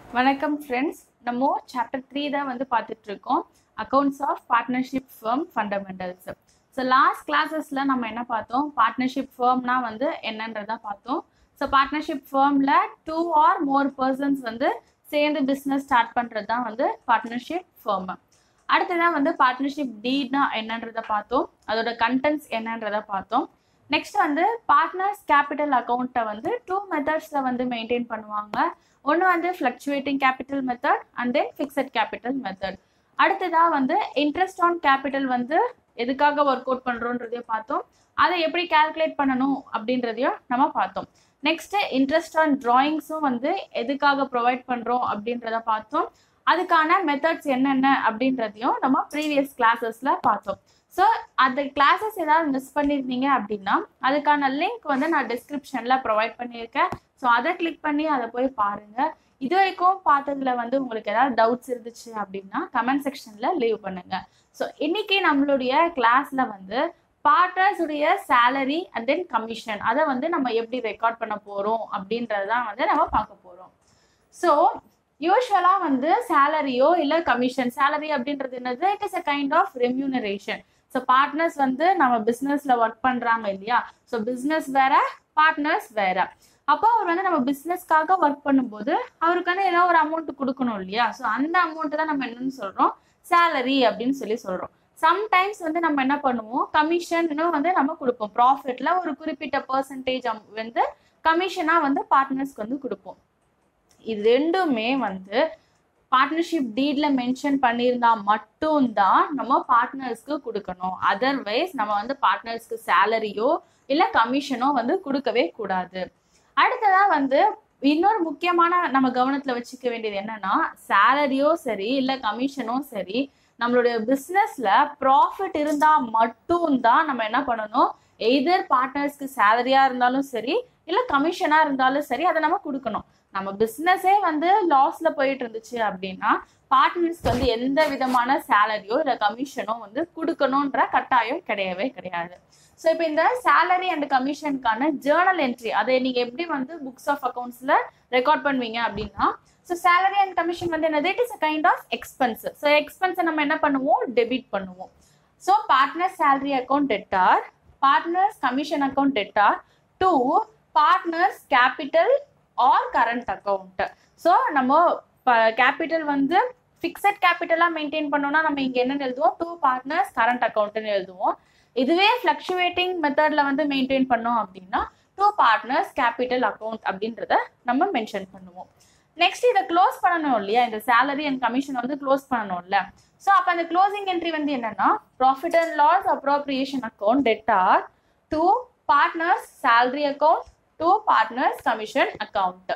வணக்கம் ஃப்ரெண்ட்ஸ் நம்ம chapter three தான் வந்து பார்த்துட்டு இருக்கோம் accounts of partnership firm fundamentals so last கிளாஸஸில் நம்ம என்ன பார்த்தோம் பார்ட்னர்ஷிப் ஃபர்ம்னா வந்து என்னன்றதை பார்த்தோம் ஸோ பார்ட்னர்ஷிப் ஃபர்மில் டூ ஆர் மோர் பர்சன்ஸ் வந்து சேர்ந்து பிஸ்னஸ் ஸ்டார்ட் பண்ணுறது தான் வந்து பார்ட்னர்ஷிப் ஃபர்ம் அடுத்ததான் வந்து பார்ட்னர்ஷிப் டீட்னா என்னன்றதை பார்த்தோம் அதோட கண்டென்ட்ஸ் என்னன்றதை பார்த்தோம் நெக்ஸ்ட் வந்து பார்ட்னர்ஸ் கேபிட்டல் அக்கௌண்ட்டை வந்து டூ மெத்தட்ஸில் வந்து மெயின்டைன் பண்ணுவாங்க ஒன்று வந்து fluctuating capital method and then fixed capital method அடுத்ததாக வந்து இன்ட்ரெஸ்ட் ஆன் கேபிட்டல் வந்து எதுக்காக ஒர்க் அவுட் பண்ணுறோன்றதையும் பார்த்தோம் அதை எப்படி கால்குலேட் பண்ணணும் அப்படின்றதையும் நம்ம பார்த்தோம் நெக்ஸ்ட் இன்ட்ரெஸ்ட் ஆன் டிராயிங்ஸும் வந்து எதுக்காக ப்ரொவைட் பண்ணுறோம் அப்படின்றத பார்த்தோம் அதுக்கான மெத்தட்ஸ் என்னென்ன அப்படின்றதையும் நம்ம ப்ரீவியஸ் கிளாஸஸில் பார்த்தோம் ஸோ அந்த கிளாஸஸ் ஏதாவது மிஸ் பண்ணியிருந்தீங்க அப்படின்னா அதுக்கான லிங்க் வந்து நான் டிஸ்கிரிப்ஷனில் ப்ரொவைட் பண்ணியிருக்கேன் ஸோ அதை கிளிக் பண்ணி அதை போய் பாருங்கள் இது வரைக்கும் பார்த்ததுல வந்து உங்களுக்கு ஏதாவது டவுட்ஸ் இருந்துச்சு அப்படின்னா கமெண்ட் செக்ஷனில் லீவ் பண்ணுங்க ஸோ இன்னைக்கு நம்மளுடைய கிளாஸில் வந்து பார்ட்னர்ஸ் உடைய சேலரி அண்ட் தென் கமிஷன் அதை வந்து நம்ம எப்படி ரெக்கார்ட் பண்ண போகிறோம் அப்படின்றது தான் வந்து நம்ம பார்க்க போகிறோம் ஸோ யூஸ்வலாக வந்து சேலரியோ இல்லை கமிஷன் சேலரி அப்படின்றது என்னது it is a kind of remuneration so partners வந்து நம்ம பிஸ்னஸில் ஒர்க் பண்ணுறாங்க இல்லையா ஸோ பிஸ்னஸ் வேற பார்ட்னர்ஸ் வேற அப்போ அவர் வந்து நம்ம பிஸ்னஸ்க்காக ஒர்க் பண்ணும்போது அவருக்கு வந்து ஏதாவது ஒரு அமௌண்ட் கொடுக்கணும் இல்லையா ஸோ அந்த அமௌண்ட் தான் நம்ம என்னன்னு சொல்கிறோம் சேலரி அப்படின்னு சொல்லி சொல்கிறோம் சம்டைம்ஸ் வந்து நம்ம என்ன பண்ணுவோம் கமிஷன்னு வந்து நம்ம கொடுப்போம் ப்ராஃபிட்ல ஒரு குறிப்பிட்ட பர்சன்டேஜ் வந்து கமிஷனாக வந்து பார்ட்னர்ஸ்க்கு வந்து கொடுப்போம் இது ரெண்டுமே வந்து பார்ட்னர்ஷிப் டீட்ல மென்ஷன் பண்ணியிருந்தா மட்டும்தான் நம்ம பார்ட்னர்ஸ்க்கு கொடுக்கணும் அதர்வைஸ் நம்ம வந்து பார்ட்னர்ஸ்க்கு சேலரியோ இல்லை கமிஷனோ வந்து கொடுக்கவே கூடாது அடுத்ததா வந்து இன்னொரு முக்கியமான நம்ம கவனத்துல வச்சுக்க வேண்டியது என்னன்னா சேலரியோ சரி இல்லை கமிஷனோ சரி நம்மளுடைய பிஸ்னஸ்ல ப்ராஃபிட் இருந்தா மட்டும்தான் நம்ம என்ன பண்ணணும் எய்தர் பார்ட்னர்ஸ்க்கு சேலரியா இருந்தாலும் சரி இல்லை கமிஷனா இருந்தாலும் சரி அதை நம்ம கொடுக்கணும் நம்ம பிஸ்னஸே வந்து லாஸ்ல போயிட்டு இருந்துச்சு அப்படின்னா பார்ட்னர்ஸ்க்கு வந்து எந்த விதமான சேலரியோ இல்லை கமிஷனோ வந்து கொடுக்கணுன்ற கட்டாயம் கிடையவே கிடையாது ஸோ இப்போ இந்த சேலரி அண்ட் கமிஷனுக்கான ஜேர்னல் என்ட்ரி அதை நீங்கள் எப்படி வந்து புக்ஸ் ஆஃப் அக்கௌண்ட்ஸில் ரெக்கார்ட் பண்ணுவீங்க அப்படின்னா ஸோ சேலரி அண்ட் கமிஷன் வந்து என்னது it is a kind of expense so எக்ஸ்பென்ஸை நம்ம என்ன பண்ணுவோம் டெபிட் பண்ணுவோம் so partner salary account debtor partners commission account debtor to partners capital or current account so நம்ம கேபிட்டல் வந்து ஃபிக்ஸட் கேபிட்டலாக மெயின்டைன் பண்ணோம்னா நம்ம இங்கே என்ன எழுதுவோம் டூ பார்ட்னர்ஸ் கரண்ட் அக்கௌண்ட்னு எழுதுவோம் இதுவே ஃப்ளக்சுவேட்டிங் மெத்தடில் வந்து மெயின்டைன் பண்ணோம் அப்படின்னா டூ பார்ட்னர்ஸ் கேபிட்டல் அக்கௌண்ட் அப்படின்றத நம்ம மென்ஷன் பண்ணுவோம் நெக்ஸ்ட் இதை க்ளோஸ் பண்ணணும் இல்லையா இந்த சேலரி அண்ட் கமிஷன் வந்து க்ளோஸ் பண்ணணும்ல ஸோ அப்போ அந்த க்ளோசிங் என்ட்ரி வந்து என்னன்னா profit and loss appropriation account debtor to partners salary account to partners commission account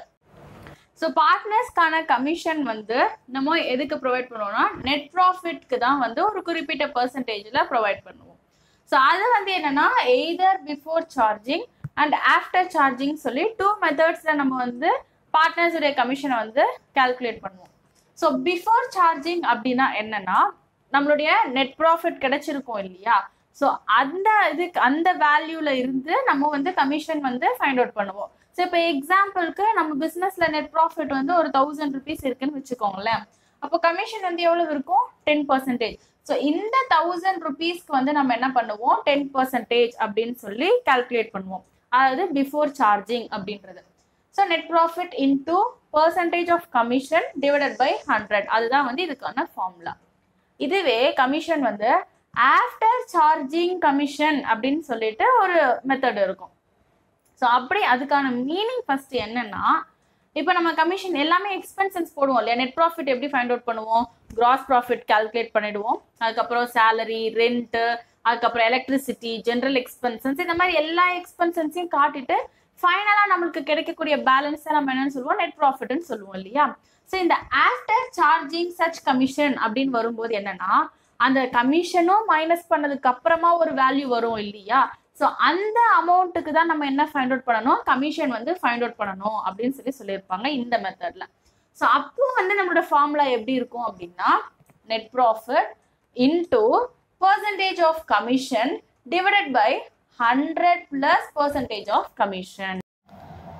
so பார்ட்னர்ஸ்க்கான கமிஷன் வந்து நம்ம எதுக்கு ப்ரொவைட் பண்ணுவோம்னா நெட் ப்ராஃபிட்க்கு தான் வந்து ஒரு குறிப்பிட்ட பர்சன்டேஜில் ப்ரொவைட் பண்ணுவோம் ஸோ அது வந்து என்னன்னா either before charging and after charging சொல்லி டூ மெத்தட்ஸில் நம்ம வந்து பார்ட்னர்ஸுடைய கமிஷனை வந்து கால்குலேட் பண்ணுவோம் ஸோ பிஃபோர் சார்ஜிங் அப்படின்னா என்னன்னா நம்மளுடைய நெட் ப்ராஃபிட் கிடைச்சிருக்கும் இல்லையா ஸோ அந்த இதுக்கு அந்த வேல்யூல இருந்து நம்ம வந்து கமிஷன் வந்து ஃபைண்ட் அவுட் பண்ணுவோம் ஸோ இப்போ எக்ஸாம்பிளுக்கு நம்ம பிஸ்னஸ்ல நெட் ப்ராஃபிட் வந்து ஒரு தௌசண்ட் ருபீஸ் இருக்குன்னு வச்சுக்கோங்களேன் அப்போ கமிஷன் வந்து எவ்வளவு இருக்கும் டென் பர்சன்டேஜ் ஸோ இந்த தௌசண்ட் ருபீஸ்க்கு வந்து நம்ம என்ன பண்ணுவோம் டென் பர்சன்டேஜ் அப்படின்னு சொல்லி கால்குலேட் பண்ணுவோம் அதாவது பிஃபோர் சார்ஜிங் அப்படின்றது so net profit into percentage of commission divided by hundred அதுதான் வந்து இதுக்கான ஃபார்முலா இதுவே கமிஷன் வந்து ஆஃப்டர் சார்ஜிங் கமிஷன் அப்படின்னு சொல்லிட்டு ஒரு மெத்தட் இருக்கும் ஸோ அப்படி அதுக்கான மீனிங் ஃபர்ஸ்ட் என்னன்னா இப்போ நம்ம கமிஷன் எல்லாமே எக்ஸ்பென்சஸ் போடுவோம் இல்லையா நெட் ப்ராஃபிட் எப்படி ஃபைண்ட் அவுட் பண்ணுவோம் கிராஸ் ப்ராஃபிட் கால்குலேட் பண்ணிடுவோம் அதுக்கப்புறம் சேலரி ரெண்ட்டு அதுக்கப்புறம் எலக்ட்ரிசிட்டி ஜென்ரல் எக்ஸ்பென்சஸ் இந்த மாதிரி எல்லா எக்ஸ்பென்சன்ஸையும் காட்டிட்டு ஃபைனலாக நம்மளுக்கு கிடைக்கக்கூடிய பேலன்ஸை நம்ம என்னன்னு சொல்லுவோம் நெட் ப்ராஃபிட்னு சொல்லுவோம் இல்லையா ஸோ இந்த ஆஃப்டர் சார்ஜிங் சச் கமிஷன் அப்படின்னு வரும்போது என்னன்னா அந்த கமிஷனும் மைனஸ் பண்ணதுக்கு அப்புறமா ஒரு வேல்யூ வரும் இல்லையா ஸோ அந்த அமௌண்ட்டுக்கு தான் நம்ம என்ன ஃபைண்ட் அவுட் பண்ணணும் கமிஷன் வந்து ஃபைண்ட் அவுட் பண்ணணும் அப்படின்னு சொல்லி சொல்லியிருப்பாங்க இந்த மெத்தட்ல ஸோ அப்போ வந்து நம்மளோட ஃபார்முலா எப்படி இருக்கும் அப்படின்னா net profit into percentage of commission divided by hundred plus percentage of commission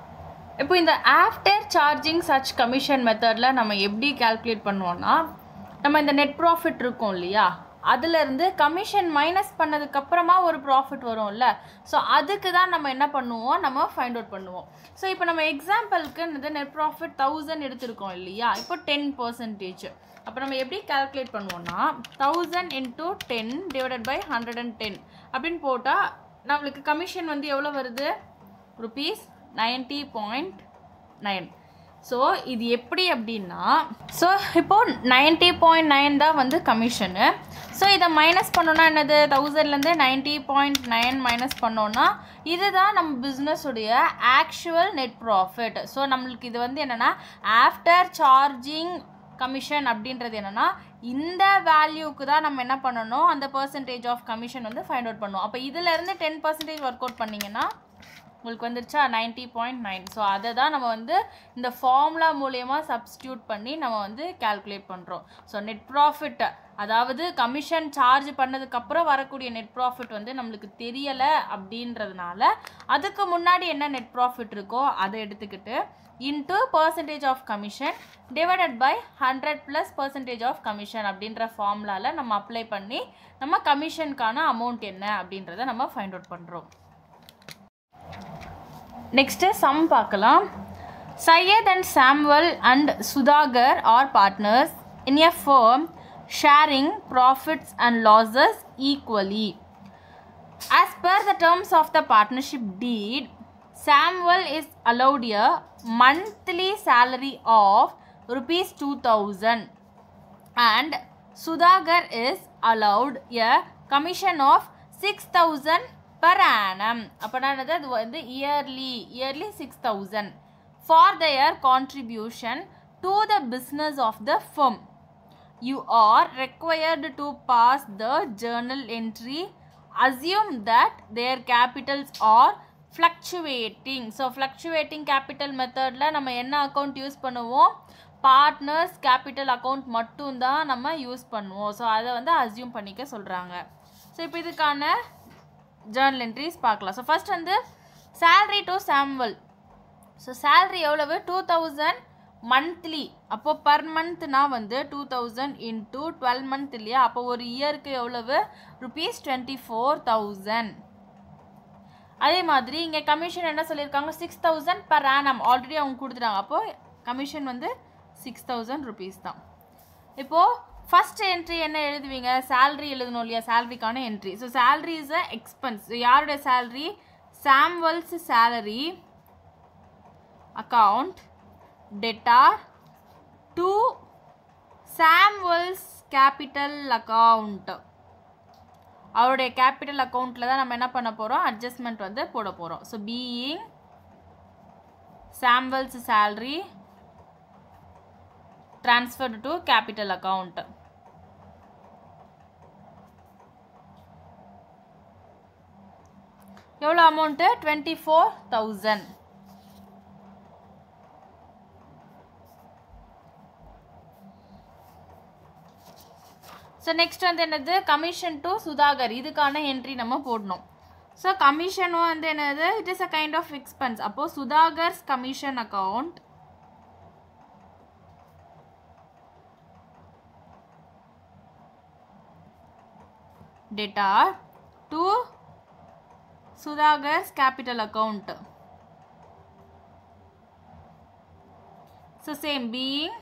இப்போ இந்த ஆஃப்டர் சார்ஜிங் சச் கமிஷன் மெத்தடில் நம்ம எப்படி கால்குலேட் பண்ணுவோம்னா நம்ம இந்த நெட் ப்ராஃபிட் இருக்கும் இல்லையா அதுலேருந்து கமிஷன் மைனஸ் பண்ணதுக்கப்புறமா ஒரு ப்ராஃபிட் வரும்ல ஸோ அதுக்கு தான் நம்ம என்ன பண்ணுவோம் நம்ம ஃபைண்ட் அவுட் பண்ணுவோம் ஸோ இப்போ நம்ம எக்ஸாம்பிளுக்கு இந்த நெட் ப்ராஃபிட் தௌசண்ட் எடுத்திருக்கோம் இல்லையா இப்போ டென் பர்சன்டேஜ் அப்போ நம்ம எப்படி கால்குலேட் பண்ணுவோம்னா thousand into ten divided by hundred and ten அப்படின்னு போட்டால் நம்மளுக்கு கமிஷன் வந்து எவ்வளோ வருது rupees ninety point nine so இது எப்படி அப்படின்னா ஸோ இப்போ நைன்ட்டி பாயிண்ட் நைன் தான் வந்து கமிஷனு ஸோ இதை மைனஸ் பண்ணோன்னா என்னது தௌசண்ட்லேருந்து நைன்ட்டி பாயிண்ட் நைன் மைனஸ் பண்ணோன்னா இதுதான் நம்ம பிஸ்னஸுடைய ஆக்சுவல் நெட் ப்ராஃபிட் ஸோ நம்மளுக்கு இது வந்து என்னென்னா ஆஃப்டர் சார்ஜிங் கமிஷன் அப்படின்றது என்னென்னா இந்த வேல்யூக்கு தான் நம்ம என்ன பண்ணணும் அந்த பர்சன்டேஜ் ஆஃப் கமிஷன் வந்து ஃபைண்ட் அவுட் பண்ணுவோம் அப்போ இதிலேருந்து டென் பர்சன்டேஜ் ஒர்க் அவுட் பண்ணிங்கன்னா உங்களுக்கு வந்துருச்சா நைன்ட்டி பாயிண்ட் நைன் ஸோ அதை தான் நம்ம வந்து இந்த ஃபார்முலா மூலயமா சப்ஸ்டியூட் பண்ணி நம்ம வந்து கால்குலேட் பண்ணுறோம் ஸோ நெட் ப்ராஃபிட் அதாவது கமிஷன் சார்ஜ் பண்ணதுக்கப்புறம் வரக்கூடிய நெட் ப்ராஃபிட் வந்து நம்மளுக்கு தெரியலை அப்படின்றதுனால அதுக்கு முன்னாடி என்ன நெட் ப்ராஃபிட் இருக்கோ அதை எடுத்துக்கிட்டு into percentage of commission divided by hundred plus percentage of commission அப்படின்ற ஃபார்முலாவில் நம்ம அப்ளை பண்ணி நம்ம கமிஷனுக்கான அமௌண்ட் என்ன அப்படின்றத நம்ம ஃபைண்ட் அவுட் பண்ணுறோம் நெக்ஸ்ட்டு சம் பார்க்கலாம் Syed and Samuel and Sudhakar are partners in a firm sharing profits and losses equally as per the terms of the partnership deed Samuel is allowed a monthly salary of rupees two thousand and Sudhagar is allowed a commission of 6000 per annum அப்போனா என்னது அது வந்து yearly yearly six thousand for their contribution to the business of the firm you are required to pass the journal entry assume that their capitals are fluctuating so fluctuating capital மெத்தடில் நம்ம என்ன account use பண்ணுவோம் partners capital account மட்டும்தான் நம்ம use பண்ணுவோம் so அதை வந்து assume பண்ணிக்க சொல்கிறாங்க ஸோ இப்போ இதுக்கான ஜேர்னல் என்ட்ரிஸ் பார்க்கலாம் ஸோ ஃபர்ஸ்ட் வந்து salary to Samuel so salary எவ்வளவு டூ தௌசண்ட் மந்த்லி அப்போ பர் மந்த்னா வந்து two thousand into twelve month இல்லையா அப்போ ஒரு இயருக்கு எவ்வளவு ருபீஸ் டுவெண்ட்டி ஃபோர் தௌசண்ட் அதே மாதிரி இங்கே கமிஷன் என்ன சொல்லியிருக்காங்க six thousand per annum already அவங்க கொடுத்துட்டாங்க அப்போது கமிஷன் வந்து சிக்ஸ் தௌசண்ட் ருபீஸ் தான் இப்போது ஃபர்ஸ்ட் என்ட்ரி என்ன எழுதுவீங்க salary எழுதணும் இல்லையா சேலரிக்கான entry so salary is a expense யாருடைய salary Samuel's salary account debtor to Samuel's capital account அவருடைய கேபிட்டல் அக்கௌண்ட்டில் தான் நம்ம என்ன பண்ண போகிறோம் அட்ஜஸ்ட்மெண்ட் வந்து போட போகிறோம் so being Samuel's salary transferred to capital account எவ்வளோ amount twenty four thousand so next வந்து என்னது கமிஷன் டு சுதாகர் இதுக்கான என்ட்ரி நம்ம போடணும் ஸோ கமிஷனும் வந்து என்னது it is a kind of expense அப்போது Sudhakar's commission account data to Sudhagar's capital account. So same being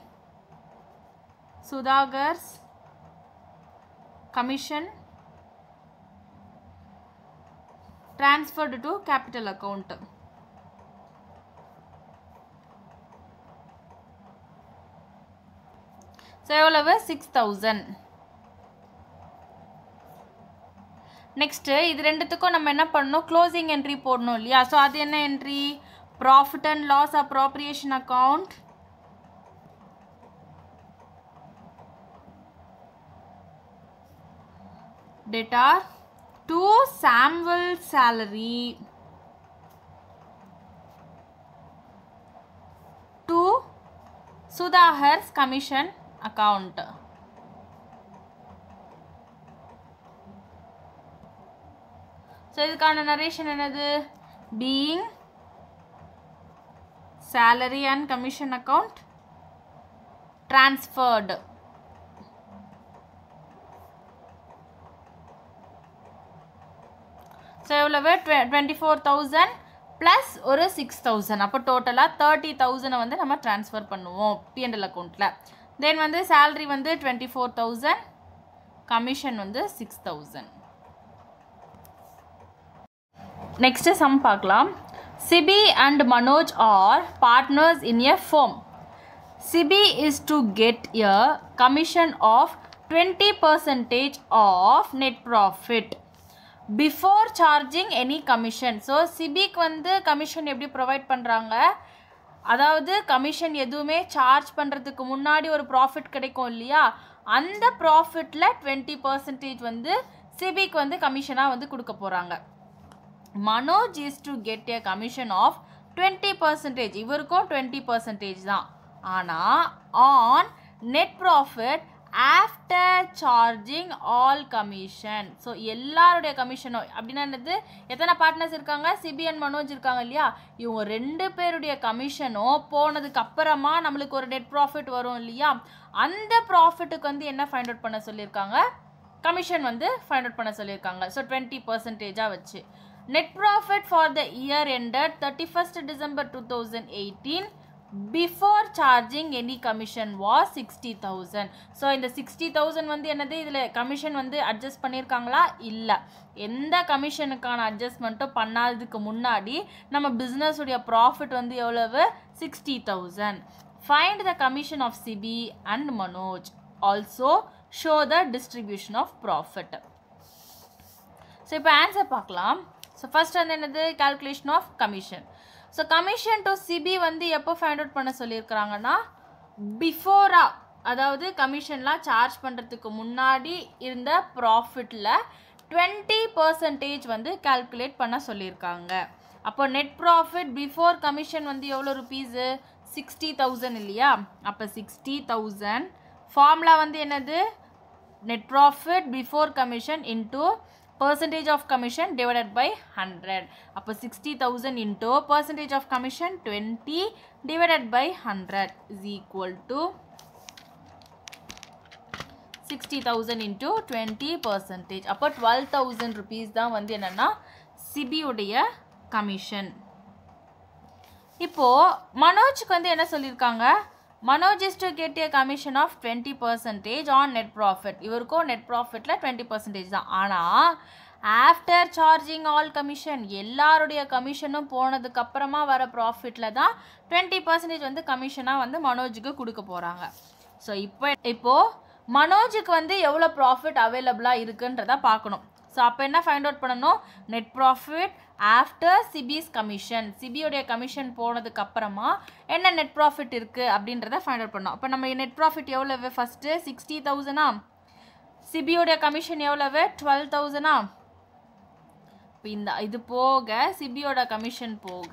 Sudhagar's commission transferred to capital account. So எவ்வளவு சிக்ஸ் தௌசண்ட் நெக்ஸ்ட்டு இது ரெண்டுத்துக்கும் நம்ம என்ன பண்ணணும் க்ளோசிங் என்ட்ரி போடணும் இல்லையா ஸோ அது என்ன entry profit and loss appropriation account debtor to Samuel salary to Sudhakar's commission account so இதுக்கான நரேஷன் என்னது being salary and commission account transferred so எவ்வளவு டுவெண்ட்டி ஃபோர் தௌசண்ட் ப்ளஸ் ஒரு சிக்ஸ் தௌசண்ட் அப்போ டோட்டலாக தேர்ட்டி தௌசண்டை வந்து நம்ம ட்ரான்ஸ்ஃபர் பண்ணுவோம் பிஎன்எல் அக்கௌண்ட்டில் தென் வந்து salary வந்து டுவெண்ட்டி ஃபோர் தௌசண்ட் கமிஷன் வந்து சிக்ஸ் தௌசண்ட் நெக்ஸ்ட்டு சம் பார்க்கலாம் Sibi and Manoj are partners in a firm Sibi is to get a commission of twenty percentage of net profit before charging any commission so சிபிக்கு வந்து commission எப்படி provide பண்ணுறாங்க அதாவது commission எதுவுமே charge பண்ணுறதுக்கு முன்னாடி ஒரு ப்ராஃபிட் கிடைக்கும் இல்லையா அந்த ப்ராஃபிட்டில் டுவெண்ட்டி பர்சன்டேஜ் வந்து சிபிக்கு வந்து கமிஷனாக வந்து கொடுக்க போகிறாங்க Manoj is to get a commission of twenty percentage இவருக்கும் டுவெண்ட்டி பர்சன்டேஜ் தான் ஆனால் on net profit after charging all commission so எல்லாருடைய கமிஷனும் அப்படின்னா என்னது எத்தனை பார்ட்னர்ஸ் இருக்காங்க சிபிஎன் மனோஜ் இருக்காங்க இல்லையா இவங்க ரெண்டு பேருடைய கமிஷனும் போனதுக்கு அப்புறமா நம்மளுக்கு ஒரு நெட் ப்ராஃபிட் வரும் இல்லையா அந்த ப்ராஃபிட்டுக்கு வந்து என்ன ஃபைண்ட் அவுட் பண்ண சொல்லியிருக்காங்க கமிஷன் வந்து ஃபைண்ட் அவுட் பண்ண சொல்லியிருக்காங்க ஸோ டுவெண்ட்டி பர்சன்டேஜாக வச்சு net profit for the year ended thirty first December two thousand eighteen before charging any commission was sixty thousand so இந்த சிக்ஸ்டி தௌசண்ட் வந்து என்னது இதில் கமிஷன் வந்து அட்ஜஸ்ட் பண்ணியிருக்காங்களா இல்லை எந்த கமிஷனுக்கான அட்ஜஸ்ட்மெண்ட்டும் பண்ணாததுக்கு முன்னாடி நம்ம பிஸ்னஸுடைய ப்ராஃபிட் வந்து எவ்வளவு sixty thousand find the commission of Sibi and Manoj also show the distribution of profit so இப்போ ஆன்சர் பார்க்கலாம் ஸோ ஃபர்ஸ்ட் வந்து என்னது calculation of commission so commission to Sibi வந்து எப்போ ஃபைண்ட் அவுட் பண்ண சொல்லியிருக்கிறாங்கன்னா பிஃபோரா அதாவது கமிஷன்லாம் சார்ஜ் பண்ணுறதுக்கு முன்னாடி இருந்த ப்ராஃபிட்டில் டுவெண்ட்டி பர்சன்டேஜ் வந்து கால்குலேட் பண்ண சொல்லியிருக்காங்க அப்போ நெட் ப்ராஃபிட் பிஃபோர் கமிஷன் வந்து எவ்வளோ ருபீஸு சிக்ஸ்டி தௌசண்ட் இல்லையா அப்போ சிக்ஸ்டி தௌசண்ட் ஃபார்முலா வந்து என்னது net profit before commission into percentage of commission divided by 100 அப்போ 60000 into percentage of commission 20 divided by 100 is equal to 60000 into 20 percentage அப்போ 12000 rupees தான் வந்து என்னன்னா சிபியுடைய கமிஷன் இப்போ மனோஜ்க்கு வந்து என்ன சொல்லியிருக்காங்க Manoj is to get a commission of twenty percentage on net profit இவருக்கும் நெட் ப்ராஃபிட்டில் டுவெண்ட்டி பர்சன்டேஜ் தான் ஆனால் ஆஃப்டர் சார்ஜிங் ஆல் கமிஷன் எல்லாருடைய கமிஷனும் போனதுக்கு அப்புறமா வர ப்ராஃபிட்டில் தான் டுவெண்ட்டி பர்சன்டேஜ் வந்து கமிஷனாக வந்து மனோஜுக்கு கொடுக்க போகிறாங்க ஸோ இப்போ இப்போது மனோஜுக்கு வந்து எவ்வளோ ப்ராஃபிட் அவைலபிளாக இருக்குன்றத பார்க்கணும் ஸோ அப்போ என்ன ஃபைண்ட் அவுட் பண்ணணும் net profit after Sibi's commission சிபியோடைய கமிஷன் போனதுக்கு அப்புறமா என்ன நெட் ப்ராஃபிட் இருக்குது அப்படின்றத ஃபைண்ட் அவுட் பண்ணோம் அப்போ நம்ம நெட் ப்ராஃபிட் எவ்வளவு ஃபஸ்ட்டு சிக்ஸ்டி தௌசண்டா சிபியோடைய கமிஷன் எவ்வளவு டுவெல் தௌசண்டா இப்போ இந்த இது போக சிபியோட கமிஷன் போக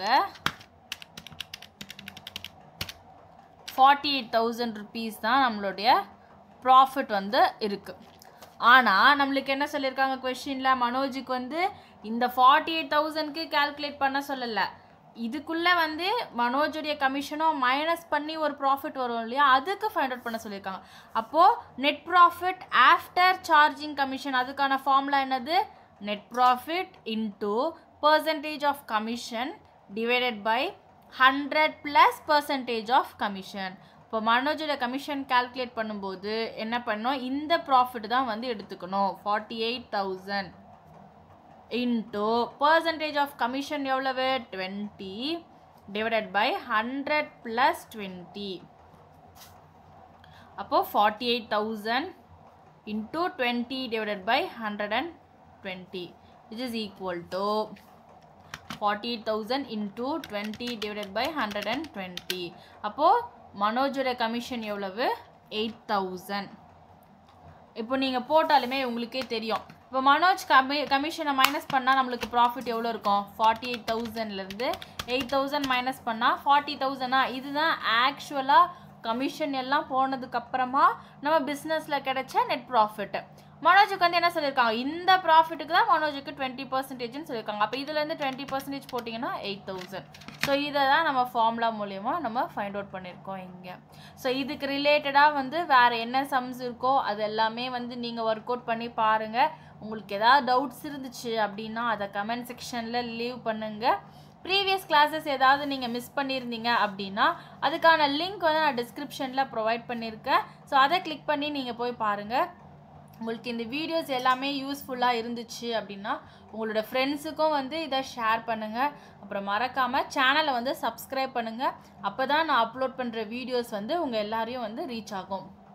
ஃபார்ட்டி எயிட் தௌசண்ட் ருபீஸ் தான் நம்மளுடைய ப்ராஃபிட் வந்து இருக்குது ஆனால் நம்மளுக்கு என்ன சொல்லியிருக்காங்க கொஷினில் மனோஜுக்கு வந்து இந்த ஃபார்ட்டி எயிட் தௌசண்ட்க்கு கால்குலேட் பண்ண சொல்லலை இதுக்குள்ளே வந்து மனோஜுடைய கமிஷனும் மைனஸ் பண்ணி ஒரு ப்ராஃபிட் வரும் இல்லையா அதுக்கு ஃபைண்ட் அவுட் பண்ண சொல்லியிருக்காங்க அப்போது net profit after charging commission அதுக்கான ஃபார்முலா என்னது net profit into percentage of commission divided by hundred plus percentage of commission இப்போ மனோஜோட கமிஷன் கால்குலேட் பண்ணும்போது என்ன பண்ணோம் இந்த ப்ராஃபிட் தான் வந்து எடுத்துக்கணும் forty eight thousand into percentage of commission எவ்வளவு twenty divided by hundred plus twenty அப்போது forty eight thousand into twenty divided by hundred and twenty which is equal to forty eight thousand into twenty divided by hundred and twenty அப்போது மனோஜோட commission எவ்வளவு eight thousand இப்போ நீங்கள் போட்டாலுமே உங்களுக்கே தெரியும் இப்போ மனோஜ் கமி கமிஷனை மைனஸ் பண்ணால் நம்மளுக்கு ப்ராஃபிட் எவ்வளோ இருக்கும் ஃபார்ட்டி எயிட் தௌசண்ட்லேருந்து எயிட் தௌசண்ட் மைனஸ் பண்ணால் ஃபார்ட்டி தௌசண்டா இதுதான் ஆக்சுவலாக கமிஷன் எல்லாம் போனதுக்கப்புறமா நம்ம பிஸ்னஸில் கிடைச்ச நெட் ப்ராஃபிட் மனோஜுக்கு வந்து என்ன சொல்லியிருக்காங்க இந்த ப்ராஃபிட்டுக்கு தான் மனோஜுக்கு டுவெண்ட்டி பர்சன்டேஜ்னு சொல்லியிருக்காங்க அப்போ இதுலேருந்து டுவெண்ட்டி பர்சன்டேஜ் போட்டிங்கன்னா எயிட் தௌசண்ட் ஸோ இதை தான் நம்ம ஃபார்முலா மூலயமா நம்ம ஃபைண்ட் அவுட் பண்ணியிருக்கோம் இங்கே ஸோ இதுக்கு ரிலேட்டடாக வந்து வேறு என்ன சம்ஸ் இருக்கோ அது எல்லாமே வந்து நீங்கள் ஒர்க் அவுட் பண்ணி பாருங்கள் உங்களுக்கு ஏதாவது டவுட்ஸ் இருந்துச்சு அப்படின்னா அதை கமெண்ட் செக்ஷனில் லீவ் பண்ணுங்கள் ப்ரீவியஸ் கிளாஸஸ் ஏதாவது நீங்கள் மிஸ் பண்ணியிருந்தீங்க அப்படின்னா அதுக்கான லிங்க் வந்து நான் டிஸ்கிரிப்ஷனில் ப்ரொவைட் பண்ணியிருக்கேன் ஸோ அதை கிளிக் பண்ணி நீங்கள் போய் பாருங்கள் உங்களுக்கு இந்த வீடியோஸ் எல்லாமே யூஸ்ஃபுல்லாக இருந்துச்சு அப்படின்னா உங்களோட ஃப்ரெண்ட்ஸுக்கும் வந்து இதை ஷேர் பண்ணுங்கள் அப்புறம் மறக்காமல் சேனலை வந்து சப்ஸ்கிரைப் பண்ணுங்கள் அப்போ தான் நான் அப்லோட் பண்ணுற வீடியோஸ் வந்து உங்கள் எல்லாரையும் வந்து ரீச் ஆகும்